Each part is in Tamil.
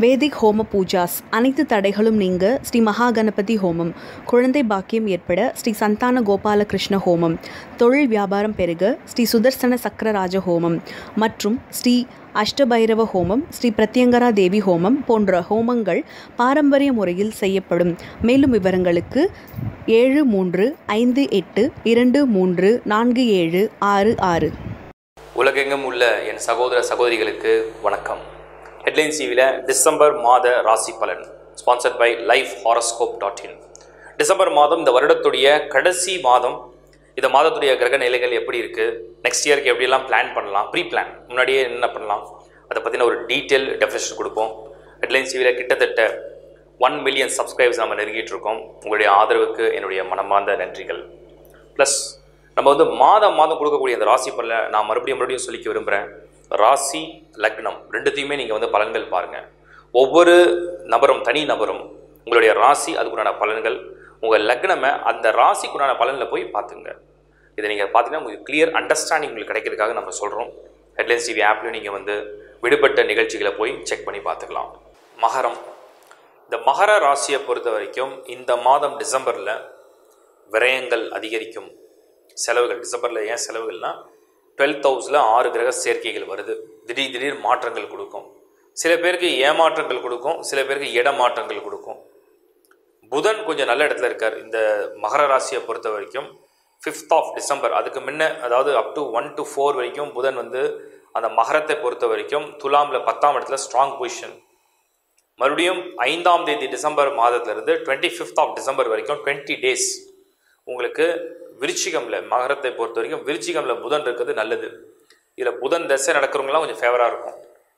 வேதிக் ஹோம பூஜாஸ் அனைத்து தடைகளும் நீங்க ஸ்ரீ மகா கணபதி ஹோமம் குழந்தை பாக்கியம் ஏற்பட ஸ்ரீ சந்தான கோபாலகிருஷ்ண ஹோமம் தொழில் வியாபாரம் பெருக ஸ்ரீ சுதர்சன சக்கரராஜ ஹோமம் மற்றும் ஸ்ரீ அஷ்டபைரவ ஹோமம் ஸ்ரீ பிரத்யங்கரா தேவி ஹோமம் போன்ற ஹோமங்கள் பாரம்பரிய முறையில் செய்யப்படும் மேலும் விவரங்களுக்கு ஏழு மூன்று ஐந்து எட்டு இரண்டு மூன்று நான்கு ஏழு ஆறு ஆறு உலகெங்கும் உள்ள என் சகோதர சகோதரிகளுக்கு வணக்கம் ஹெட்லைன்ஸ் டிவியில் டிசம்பர் மாத ராசி பலன் sponsored by life horoscope dot in December மாதம் இந்த வருடத்துடைய கடைசி மாதம் இந்த மாதத்துடைய கிரக நிலைகள் எப்படி இருக்குது நெக்ஸ்ட் இயருக்கு எப்படியெல்லாம் பிளான் பண்ணலாம் ப்ரீ பிளான் முன்னாடியே என்ன பண்ணலாம் அதை பற்றின ஒரு டீட்டெயில் டெஃபினேஷன் கொடுப்போம் ஹெட்லைன்ஸ் டிவியில் கிட்டத்தட்ட ஒன் மில்லியன் சப்ஸ்கிரைபர்ஸ் நம்ம நெருங்கிட்டு இருக்கோம் உங்களுடைய ஆதரவுக்கு என்னுடைய மனமார்ந்த நன்றிகள் ப்ளஸ் நம்ம வந்து மாதம் மாதம் கொடுக்கக்கூடிய அந்த ராசி பலனை நான் மறுபடியும் மறுபடியும் சொல்லிக்க விரும்புகிறேன் ராசி லக்னம் ரெண்டுத்தையுமே நீங்கள் வந்து பலன்கள் பாருங்கள் ஒவ்வொரு நபரும் தனி நபரும் உங்களுடைய ராசி அதுக்குண்டான பலன்கள் உங்கள் லக்னமை அந்த ராசிக்குண்டான பலனில் போய் பார்த்துங்க இதை நீங்கள் பார்த்தீங்கன்னா உங்களுக்கு கிளியர் அண்டர்ஸ்டாண்டிங் உங்களுக்கு கிடைக்கிறதுக்காக நம்ம சொல்கிறோம் ஹெட்லைன்ஸ் டிவி ஆப்லையும் நீங்கள் வந்து விடுபட்ட நிகழ்ச்சிகளை போய் செக் பண்ணி பார்த்துக்கலாம் மகரம் இந்த மகர ராசியை பொறுத்த வரைக்கும் இந்த மாதம் டிசம்பரில் விரயங்கள் அதிகரிக்கும் செலவுகள் டிசம்பரில் ஏன் செலவுகள்னால் டுவெல்த் ஹவுஸில் ஆறு கிரக சேர்க்கைகள் வருது திடீர் திடீர் மாற்றங்கள் கொடுக்கும் சில பேருக்கு ஏமாற்றங்கள் கொடுக்கும் சில பேருக்கு இடமாற்றங்கள் கொடுக்கும் புதன் கொஞ்சம் நல்ல இடத்துல இருக்கார் இந்த மகர ராசியை பொறுத்த வரைக்கும் ஃபிஃப்த் ஆஃப் டிசம்பர் அதுக்கு முன்ன அதாவது up to one two four வரைக்கும் புதன் வந்து அந்த மகரத்தை பொறுத்த வரைக்கும் துலாமில் பத்தாம் இடத்துல ஸ்ட்ராங் பொசிஷன் மறுபடியும் ஐந்தாம் தேதி டிசம்பர் மாதத்துலேருந்து டுவெண்ட்டி ஃபிஃப்த் ஆஃப் டிசம்பர் வரைக்கும் டுவெண்ட்டி டேஸ் உங்களுக்கு விருச்சிகமில் மகரத்தை பொறுத்த வரைக்கும் விருச்சிகமில் புதன் இருக்கிறது நல்லது இதில் புதன் தசை நடக்கிறவங்களாம் கொஞ்சம் ஃபேவராக இருக்கும்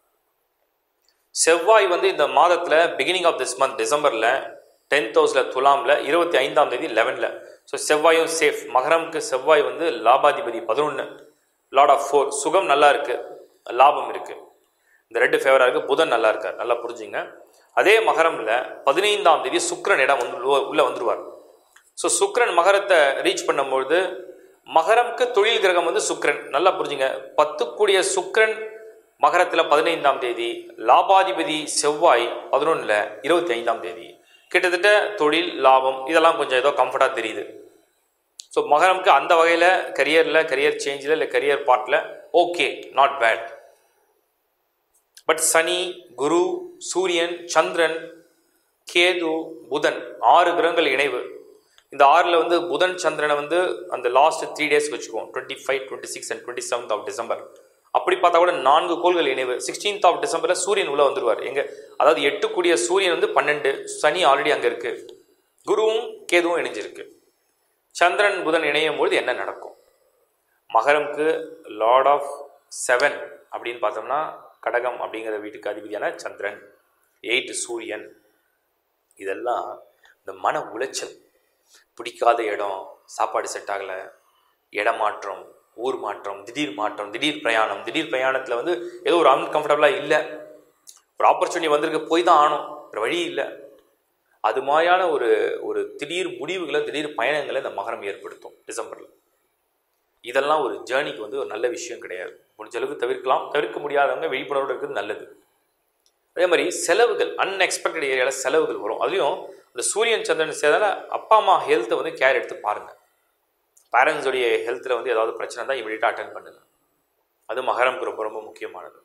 செவ்வாய் வந்து இந்த மாதத்தில் பிகினிங் ஆஃப் திஸ் மந்த் டிசம்பரில் டென்த் ஹவுஸில் துலாமில் இருபத்தி ஐந்தாம் தேதி லெவனில் ஸோ செவ்வாயும் சேஃப் மகரமுக்கு செவ்வாய் வந்து லாபாதிபதி பதினொன்று லார்ட் ஆஃப் ஃபோர் சுகம் நல்லா இருக்குது லாபம் இருக்குது இந்த ரெண்டு ஃபேவராக இருக்குது புதன் நல்லா இருக்கார் நல்லா புரிஞ்சுங்க அதே மகரமில் பதினைந்தாம் தேதி சுக்கரன் இடம் வந்து உள்ளே வந்துடுவார் ஸோ சுக்ரன் மகரத்தை ரீச் பண்ணும்பொழுது மகரம்க்கு தொழில் கிரகம் வந்து சுக்ரன் நல்லா புரிஞ்சுங்க பத்துக்குடிய சுக்ரன் மகரத்தில் பதினைந்தாம் தேதி லாபாதிபதி செவ்வாய் பதினொன்றில் இருபத்தி ஐந்தாம் தேதி கிட்டத்தட்ட தொழில் லாபம் இதெல்லாம் கொஞ்சம் ஏதோ கம்ஃபர்ட்டாக தெரியுது ஸோ மகரம்க்கு அந்த வகையில் கரியரில் கரியர் சேஞ்சில் இல்லை கரியர் பார்ட்டில் ஓகே நாட் பேட் பட் சனி குரு சூரியன் சந்திரன் கேது புதன் ஆறு கிரகங்கள் இணைவு இந்த ஆறில் வந்து புதன் சந்திரனை வந்து அந்த லாஸ்ட் த்ரீ டேஸ் வச்சுக்குவோம் twenty five twenty six and twenty seventh of December அப்படி பார்த்தா கூட நான்கு கோள்கள் இணைவு சிக்ஸ்டீன்த் ஆஃப் டிசம்பரில் சூரியன் உள்ளே வந்துடுவார் எங்க அதாவது எட்டு கூடிய சூரியன் வந்து பன்னெண்டு சனி ஆல்ரெடி அங்கே இருக்கு குருவும் கேதுவும் இணைஞ்சிருக்கு சந்திரன் புதன் இணையும் பொழுது என்ன நடக்கும் மகரம்க்கு லார்ட் ஆஃப் செவன் அப்படின்னு பார்த்தோம்னா கடகம் அப்படிங்கிற வீட்டுக்கு அதிபதியான சந்திரன் எயிட் சூரியன் இதெல்லாம் இந்த மன உளைச்சல் பிடிக்காத இடம் சாப்பாடு செட் ஆகலை இடமாற்றம் ஊர் மாற்றம் திடீர் மாற்றம் திடீர் பிரயாணம் திடீர் பிரயாணத்தில் வந்து ஏதோ ஒரு அன்கம்ஃபர்டபுளாக இல்லை ஒரு ஆப்பர்ச்சுனிட்டி வந்திருக்கு போய் தான் ஆகணும் வேறு வழி இல்லை அது மாதிரியான ஒரு ஒரு திடீர் முடிவுகளை திடீர் பயணங்களை இந்த மகரம் ஏற்படுத்தும் டிசம்பரில் இதெல்லாம் ஒரு ஜேர்னிக்கு வந்து ஒரு நல்ல விஷயம் கிடையாது முடிஞ்ச அளவுக்கு தவிர்க்கலாம் தவிர்க்க முடியாதவங்க விழிப்புணர்வோடு இருக்கிறது நல்லது அதே மாதிரி செலவுகள் அன்எக்ஸ்பெக்டட் ஏரியாவில் செலவுகள் வரும் அதுலேயும் இந்த சூரியன் சந்திரன் சேர்ந்தால அப்பா அம்மா ஹெல்த்தை வந்து கேர் எடுத்து பாருங்கள் பேரண்ட்ஸுடைய ஹெல்த்தில் வந்து ஏதாவது பிரச்சனை தான் இமீடியட்டாக அட்டன் பண்ணுங்க அது மகரம்க்கு ரொம்ப ரொம்ப முக்கியமானது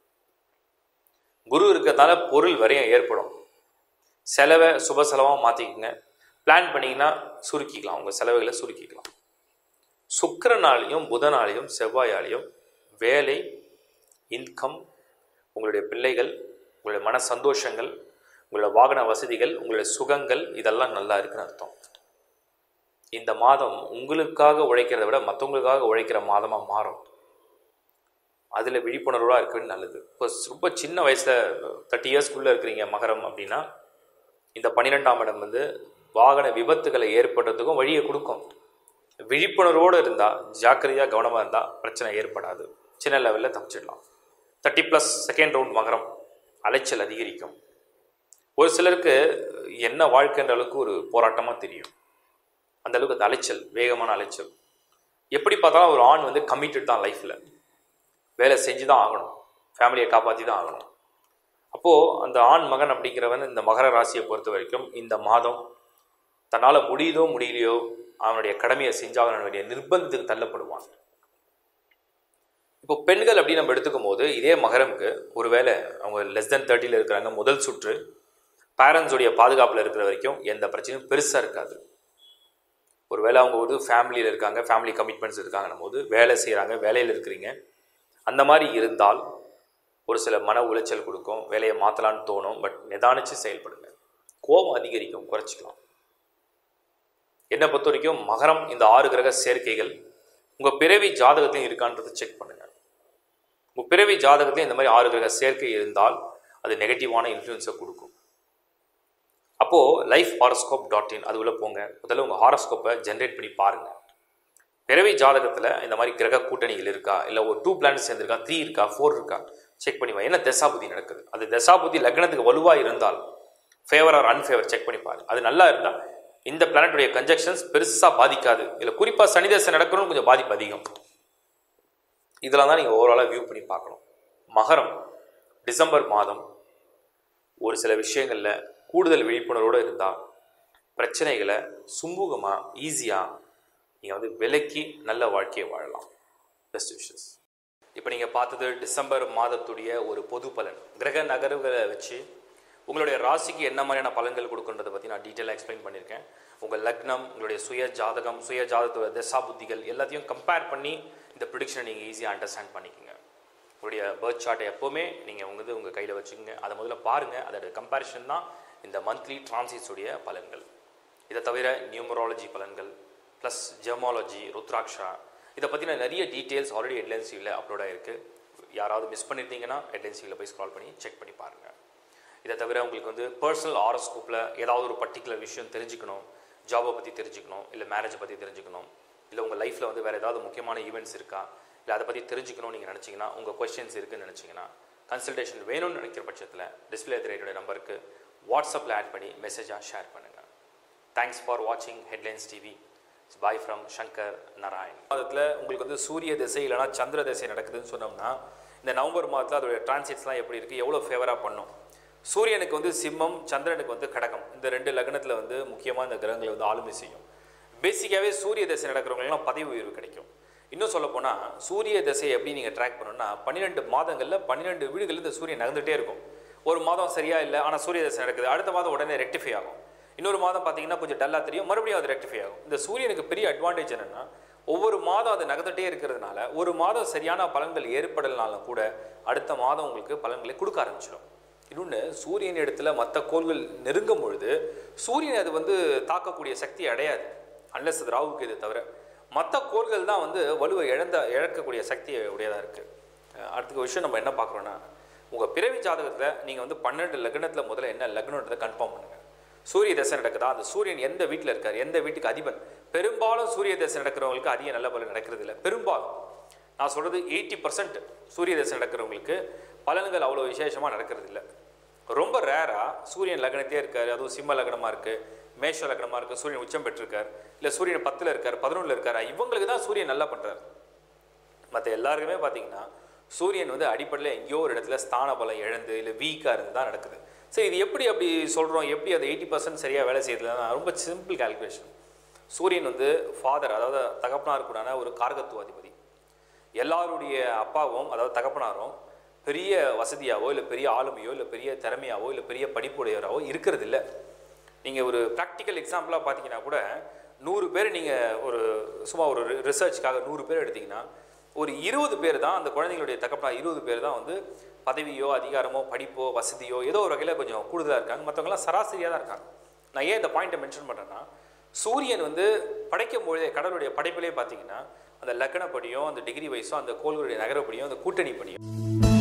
குரு இருக்கிறதால பொருள் வரையும் ஏற்படும் செலவை சுப செலவாக மாற்றிக்கோங்க பிளான் பண்ணிங்கன்னா சுருக்கிக்கலாம் உங்கள் செலவுகளை சுருக்கிக்கலாம் சுக்கரனாலையும் புதனாலையும் செவ்வாயாலையும் வேலை இன்கம் உங்களுடைய பிள்ளைகள் உங்களுடைய மன சந்தோஷங்கள் உங்களோட வாகன வசதிகள் உங்களுடைய சுகங்கள் இதெல்லாம் நல்லா இருக்குன்னு அர்த்தம் இந்த மாதம் உங்களுக்காக உழைக்கிறத விட மற்றவங்களுக்காக உழைக்கிற மாதமாக மாறும் அதில் விழிப்புணர்வாக இருக்கிறது நல்லது இப்போ ரொம்ப சின்ன வயசில் தேர்ட்டி இயர்ஸ்க்குள்ளே இருக்கிறீங்க மகரம் அப்படின்னா இந்த பன்னிரெண்டாம் இடம் வந்து வாகன விபத்துகளை ஏற்படுறதுக்கும் வழியை கொடுக்கும் விழிப்புணர்வோடு இருந்தால் ஜாக்கிரதையாக கவனமாக இருந்தால் பிரச்சனை ஏற்படாது சின்ன லெவலில் தப்பிச்சிடலாம் தேர்ட்டி ப்ளஸ் செகண்ட் ரவுண்ட் மகரம் அலைச்சல் அதிகரிக்கும் ஒரு சிலருக்கு என்ன வாழ்க்கைன்ற அளவுக்கு ஒரு போராட்டமாக தெரியும் அந்த அளவுக்கு அந்த அலைச்சல் வேகமான அலைச்சல் எப்படி பார்த்தாலும் ஒரு ஆண் வந்து கமிட்டட் தான் லைஃப்பில் வேலை செஞ்சு தான் ஆகணும் ஃபேமிலியை காப்பாற்றி தான் ஆகணும் அப்போது அந்த ஆண் மகன் அப்படிங்கிறவன் இந்த மகர ராசியை பொறுத்த வரைக்கும் இந்த மாதம் தன்னால் முடியுதோ முடியலையோ அவனுடைய கடமையை செஞ்சாக வேண்டிய நிர்பந்தத்துக்கு தள்ளப்படுவான் இப்போ பெண்கள் அப்படின்னு நம்ம எடுத்துக்கும் போது இதே மகரமுக்கு ஒருவேளை அவங்க லெஸ் தென் தேர்ட்டியில் இருக்கிறாங்க முதல் சுற்று பேரண்ட்ஸுடைய பாதுகாப்பில் இருக்கிற வரைக்கும் எந்த பிரச்சனையும் பெருசாக இருக்காது ஒருவேளை அவங்க ஒரு ஃபேமிலியில் இருக்காங்க ஃபேமிலி கமிட்மெண்ட்ஸ் இருக்காங்கன்னும் போது வேலை செய்கிறாங்க வேலையில் இருக்கிறீங்க அந்த மாதிரி இருந்தால் ஒரு சில மன உளைச்சல் கொடுக்கும் வேலையை மாற்றலான்னு தோணும் பட் நிதானிச்சு செயல்படுங்க கோபம் அதிகரிக்கும் குறைச்சிக்கலாம் என்னை பொறுத்த வரைக்கும் மகரம் இந்த ஆறு கிரக சேர்க்கைகள் உங்கள் பிறவி ஜாதகத்தையும் இருக்கான்றதை செக் பண்ணுங்கள் உங்கள் பிறவி ஜாதகத்தையும் இந்த மாதிரி ஆறு கிரக சேர்க்கை இருந்தால் அது நெகட்டிவான இன்ஃப்ளூயன்ஸை கொடுக்கும் அப்போது லைஃப் ஹாரஸ்கோப் டாட் இன் அது உள்ள போங்க முதல்ல உங்கள் ஹாரஸ்கோப்பை ஜென்ரேட் பண்ணி பாருங்கள் பிறவி ஜாதகத்தில் இந்த மாதிரி கிரக கூட்டணிகள் இருக்கா இல்லை ஒரு டூ பிளானட்ஸ் சேர்ந்துருக்கா த்ரீ இருக்கா ஃபோர் இருக்கா செக் பண்ணி வா என்ன தசாபுதி நடக்குது அது தசாபுதி லக்னத்துக்கு வலுவாக இருந்தால் ஃபேவர் ஆர் அன்ஃபேவர் செக் பண்ணி பாரு அது நல்லா இருந்தால் இந்த பிளானட்டுடைய கன்ஜெக்ஷன்ஸ் பெருசாக பாதிக்காது இல்லை குறிப்பாக சனி தசை நடக்கணும் கொஞ்சம் பாதிப்பு அதிகம் இதெல்லாம் தான் நீங்கள் ஓவராலாக வியூ பண்ணி பார்க்கணும் மகரம் டிசம்பர் மாதம் ஒரு சில விஷயங்களில் கூடுதல் விழிப்புணர்வோடு இருந்தால் பிரச்சனைகளை சுமூகமாக ஈஸியாக நீங்கள் வந்து விலக்கி நல்ல வாழ்க்கையை வாழலாம் பெஸ்ட் விஷஸ் இப்போ நீங்கள் பார்த்தது டிசம்பர் மாதத்துடைய ஒரு பொது பலன் கிரக நகர்வுகளை வச்சு உங்களுடைய ராசிக்கு என்ன மாதிரியான பலன்கள் கொடுக்குன்றதை பற்றி நான் டீட்டெயிலாக எக்ஸ்பிளைன் பண்ணியிருக்கேன் உங்கள் லக்னம் உங்களுடைய சுய ஜாதகம் சுய ஜாதகத்தோட தசா புத்திகள் எல்லாத்தையும் கம்பேர் பண்ணி இந்த ப்ரிடிக்ஷனை நீங்கள் ஈஸியாக அண்டர்ஸ்டாண்ட் பண்ணிக்கோங்க உங்களுடைய பர்த் சார்ட்டை எப்போவுமே நீங்கள் உங்கள் உங்கள் கையில் வச்சுக்கோங்க அதை முதல்ல பாருங்கள் அதோட கம்பேரிஷன் தான் இந்த மந்த்லி டிரான்சிட்ஸுடைய பலன்கள் இதை தவிர நியூமராலஜி பலன்கள் ப்ளஸ் ஜெமாலஜி ருத்ராக்ஷா இதை பற்றின நிறைய டீட்டெயில்ஸ் ஆல்ரெடி ஹெட்லைன்ஸ் இல்லை அப்லோட் ஆகிருக்கு யாராவது மிஸ் பண்ணியிருந்தீங்கன்னா ஹெட்லைன்ஸ் போய் ஸ்க்ரால் பண்ணி செக் பண்ணி பாருங்கள் இதை தவிர உங்களுக்கு வந்து பர்சனல் ஆரோஸ்கோப்பில் ஏதாவது ஒரு பர்டிகுலர் விஷயம் தெரிஞ்சுக்கணும் ஜாபை பற்றி தெரிஞ்சுக்கணும் இல்லை மேரேஜை பற்றி தெரிஞ்சுக்கணும் இல்லை உங்கள் லைஃப்பில் வந்து வேறு ஏதாவது முக்கியமான ஈவெண்ட்ஸ் இருக்கா இல்லை அதை பற்றி தெரிஞ்சுக்கணும்னு நீங்கள் நினச்சிங்கன்னா உங்கள் கொஸ்டின்ஸ் இருக்குன்னு நினச்சிங்கன்னா கன்சல்டேஷன் வேணும்னு நினைக்கிற பட்சத்தில் டிஸ்பிளே ரேட்டோட நம்பருக்கு வாட்ஸ்அப்பில் ஆட் பண்ணி மெசேஜாக ஷேர் பண்ணுங்கள் தேங்க்ஸ் ஃபார் வாட்சிங் headlines TV bye from Shankar Narayan மாதத்தில் உங்களுக்கு வந்து சூரிய திசை இல்லைனா சந்திர திசை நடக்குதுன்னு சொன்னோம்னா இந்த நவம்பர் மாதத்தில் அதோடைய டிரான்சிட்ஸ்லாம் எப்படி இருக்குது எவ்வளோ ஃபேவராக பண்ணும் சூரியனுக்கு வந்து சிம்மம் சந்திரனுக்கு வந்து கடகம் இந்த ரெண்டு லக்னத்தில் வந்து முக்கியமாக இந்த கிரகங்களை வந்து ஆளுமை செய்யும் பேசிக்காகவே சூரிய திசை நடக்கிறவங்களுக்குலாம் பதவி உயர்வு கிடைக்கும் இன்னும் சொல்ல போனால் சூரிய திசை எப்படி நீங்கள் ட்ராக் பண்ணணும்னா பன்னிரெண்டு மாதங்களில் பன்னிரெண்டு வீடுகளில் இந்த சூரியன் நகர்ந்துகிட்டே இருக்கும் ஒரு மாதம் சரியா இல்லை ஆனால் சூரிய திசை நடக்குது அடுத்த மாதம் உடனே ரெக்டிஃபை ஆகும் இன்னொரு மாதம் பார்த்தீங்கன்னா கொஞ்சம் டல்லாக தெரியும் மறுபடியும் அது ரெக்டிஃபை ஆகும் இந்த சூரியனுக்கு பெரிய அட்வான்டேஜ் என்னென்னா ஒவ்வொரு மாதம் அது நகர்ந்துட்டே இருக்கிறதுனால ஒரு மாதம் சரியான பலன்கள் ஏற்படலனாலும் கூட அடுத்த மாதம் உங்களுக்கு பலன்களை கொடுக்க ஆரம்பிச்சிடும் இன்னொன்று சூரியன் இடத்துல மற்ற கோள்கள் நெருங்கும் பொழுது சூரியன் அது வந்து தாக்கக்கூடிய சக்தி அடையாது அன்லஸ் அது ராகுக்கு இது தவிர மற்ற கோள்கள் தான் வந்து வலுவை இழந்த இழக்கக்கூடிய சக்தி உடையதாக இருக்குது அடுத்த விஷயம் நம்ம என்ன பார்க்குறோன்னா உங்கள் பிறவி ஜாதகத்தில் நீங்கள் வந்து பன்னெண்டு லக்னத்தில் முதல்ல என்ன லக்னன்றதை கன்ஃபார்ம் பண்ணுங்கள் சூரிய தசை நடக்குதா அந்த சூரியன் எந்த வீட்டில் இருக்கார் எந்த வீட்டுக்கு அதிபன் பெரும்பாலும் சூரிய தசை நடக்கிறவங்களுக்கு அதிக நல்ல பலன் நடக்கிறது இல்லை பெரும்பாலும் நான் சொல்கிறது எயிட்டி பர்சன்ட் சூரிய தசை நடக்கிறவங்களுக்கு பலன்கள் அவ்வளோ விசேஷமாக நடக்கிறது இல்லை ரொம்ப ரேராக சூரியன் லக்னத்தே இருக்கார் அதுவும் சிம்ம லக்னமாக இருக்குது மேஷ லக்னமாக இருக்குது சூரியன் உச்சம் பெற்றிருக்கார் இல்லை சூரியன் பத்தில் இருக்கார் பதினொன்றில் இருக்கார் இவங்களுக்கு தான் சூரியன் நல்லா பண்ணுறார் மற்ற எல்லாருக்குமே பார்த்தீங்கன்னா சூரியன் வந்து அடிப்படையில் எங்கேயோ ஒரு இடத்துல ஸ்தான பலம் இழந்து இல்லை வீக்காக இருந்து தான் நடக்குது சரி இது எப்படி அப்படி சொல்கிறோம் எப்படி அது எயிட்டி பர்சன்ட் சரியாக வேலை செய்யறதுனா ரொம்ப சிம்பிள் கால்குலேஷன் சூரியன் வந்து ஃபாதர் அதாவது தகப்பனாருக்குடான ஒரு காரகத்துவாதிபதி எல்லாருடைய அப்பாவும் அதாவது தகப்பனாரும் பெரிய வசதியாவோ இல்லை பெரிய ஆளுமையோ இல்லை பெரிய திறமையாவோ இல்லை பெரிய படிப்புடையவராவோ இருக்கிறது இல்லை நீங்கள் ஒரு ப்ராக்டிக்கல் எக்ஸாம்பிளாக பார்த்தீங்கன்னா கூட நூறு பேர் நீங்கள் ஒரு சும்மா ஒரு ரிசர்ச்க்காக நூறு பேர் எடுத்தீங்கன்னா ஒரு இருபது பேர் தான் அந்த குழந்தைங்களுடைய தகப்பனா இருபது பேர் தான் வந்து பதவியோ அதிகாரமோ படிப்போ வசதியோ ஏதோ ஒரு வகையில் கொஞ்சம் கூடுதலாக இருக்காங்க மற்றவங்களாம் சராசரியாக தான் இருக்காங்க நான் ஏன் இந்த பாயிண்ட்டை மென்ஷன் பண்ணுறேன்னா சூரியன் வந்து படைக்கும் பொழுதே கடவுளுடைய படைப்பிலே பார்த்தீங்கன்னா அந்த லக்கணப்படியும் அந்த டிகிரி வயசும் அந்த கோள்களுடைய நகரப்படியும் அந்த கூட்டணி படியும்